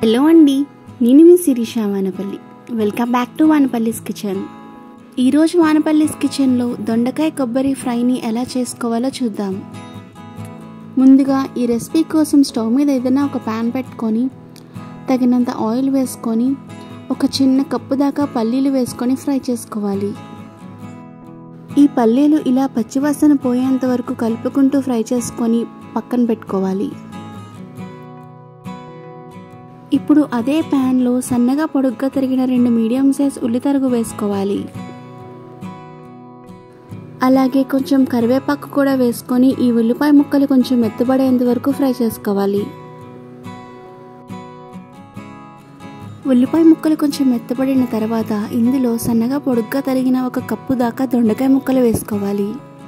hello అండి నేను మీ Sirisha Vanapalli welcome back to Vanapalli's kitchen ఈరోజు వానపల్లిస్ కిచెన్లో దొండకాయ కొబ్బరి ఫ్రైని ఎలా చేసుకోవాలో చూద్దాం ముందుగా ఈ రెసిపీ కోసం స్టవ్ మీద ఏదైనా ఒక ప్యాన్ పెట్టుకొని తగినంత ఆయిల్ వేసుకొని ఒక చిన్న కప్పు దాకా పల్లీలు వేసుకొని ఫ్రై చేసుకోవాలి ఈ పల్లీలు ఇలా పచ్చివాసన పోయేంత వరకు కలుపుకుంటూ ఫ్రై చేసుకొని పక్కన పెట్టుకోవాలి ఇప్పుడు అదే ప్యాన్లో సన్నగా పొడుగ్గా తరిగిన రెండు మీడియం సైజ్ ఉల్లితరుగు వేసుకోవాలి అలాగే కొంచెం కరివేపాకు కూడా వేసుకొని ఈ ఉల్లిపాయ ముక్కలు కొంచెం మెత్తబడేంత వరకు ఫ్రై చేసుకోవాలి ఉల్లిపాయ ముక్కలు కొంచెం మెత్తబడిన తర్వాత ఇందులో సన్నగా పొడుగ్గా తరిగిన ఒక కప్పు దాకా దొండకాయ ముక్కలు వేసుకోవాలి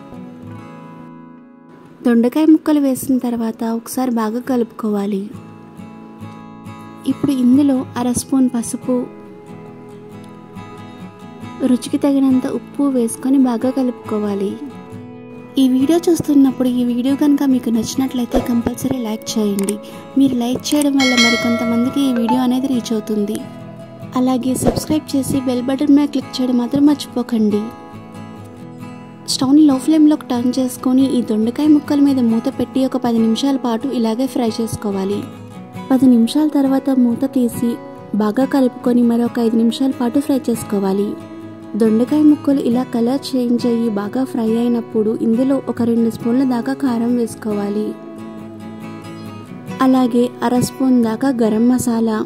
దొండకాయ ముక్కలు వేసిన తర్వాత ఒకసారి బాగా కలుపుకోవాలి ఇప్పుడు ఇందులో అర స్పూన్ పసుపు రుచికి తగినంత ఉప్పు వేసుకొని బాగా కలుపుకోవాలి ఈ వీడియో చూస్తున్నప్పుడు ఈ వీడియో కనుక మీకు నచ్చినట్లయితే కంపల్సరీ లైక్ చేయండి మీరు లైక్ చేయడం వల్ల మరికొంతమందికి ఈ వీడియో అనేది రీచ్ అవుతుంది అలాగే సబ్స్క్రైబ్ చేసి బెల్ బటన్ మీద క్లిక్ చేయడం మాత్రం మర్చిపోకండి స్టవ్ని లో ఫ్లేమ్లోకి టర్న్ చేసుకొని ఈ దొండకాయ ముక్కల మీద మూత పెట్టి ఒక పది నిమిషాల పాటు ఇలాగే ఫ్రై చేసుకోవాలి పది నిమిషాల తర్వాత మూత తీసి బాగా కలుపుకొని మరొక ఐదు నిమిషాల పాటు ఫ్రై చేసుకోవాలి దొండకాయ ముక్కలు ఇలా కలర్ చేంజ్ అయ్యి బాగా ఫ్రై అయినప్పుడు ఇందులో ఒక రెండు స్పూన్ల దాకా కారం వేసుకోవాలి అలాగే అర స్పూన్ దాకా గరం మసాలా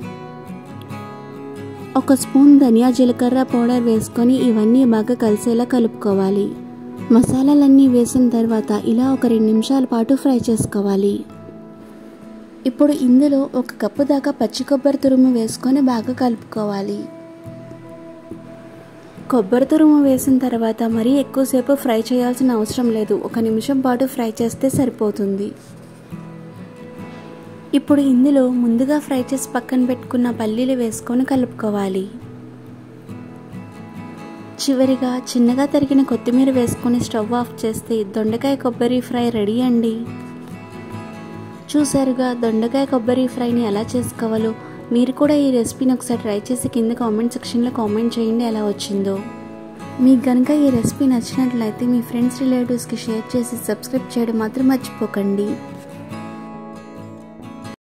ఒక స్పూన్ ధనియా జీలకర్ర పౌడర్ వేసుకొని ఇవన్నీ బాగా కలిసేలా కలుపుకోవాలి మసాలాలన్నీ వేసిన తర్వాత ఇలా ఒక రెండు నిమిషాల పాటు ఫ్రై చేసుకోవాలి ఇప్పుడు ఇందులో ఒక కప్పు దాకా పచ్చి కొబ్బరి తురుము వేసుకొని బాగా కలుపుకోవాలి కొబ్బరి తురుము వేసిన తర్వాత మరీ ఎక్కువసేపు ఫ్రై చేయాల్సిన అవసరం లేదు ఒక నిమిషం పాటు ఫ్రై చేస్తే సరిపోతుంది ఇప్పుడు ఇందులో ముందుగా ఫ్రై చేసి పక్కన పెట్టుకున్న పల్లీలు వేసుకొని కలుపుకోవాలి చివరిగా చిన్నగా తరిగిన కొత్తిమీర వేసుకొని స్టవ్ ఆఫ్ చేస్తే దొండకాయ కొబ్బరి ఫ్రై రెడీ అండి చూసారుగా దొండకాయ కొబ్బరి ఫ్రైని ఎలా చేసుకోవాలో మీరు కూడా ఈ రెసిపీని ఒకసారి ట్రై చేసి కింద కామెంట్ సెక్షన్లో కామెంట్ చేయండి ఎలా వచ్చిందో మీకు కనుక ఈ రెసిపీ నచ్చినట్లయితే మీ ఫ్రెండ్స్ రిలేటివ్స్కి షేర్ చేసి సబ్స్క్రైబ్ చేయడం మాత్రం మర్చిపోకండి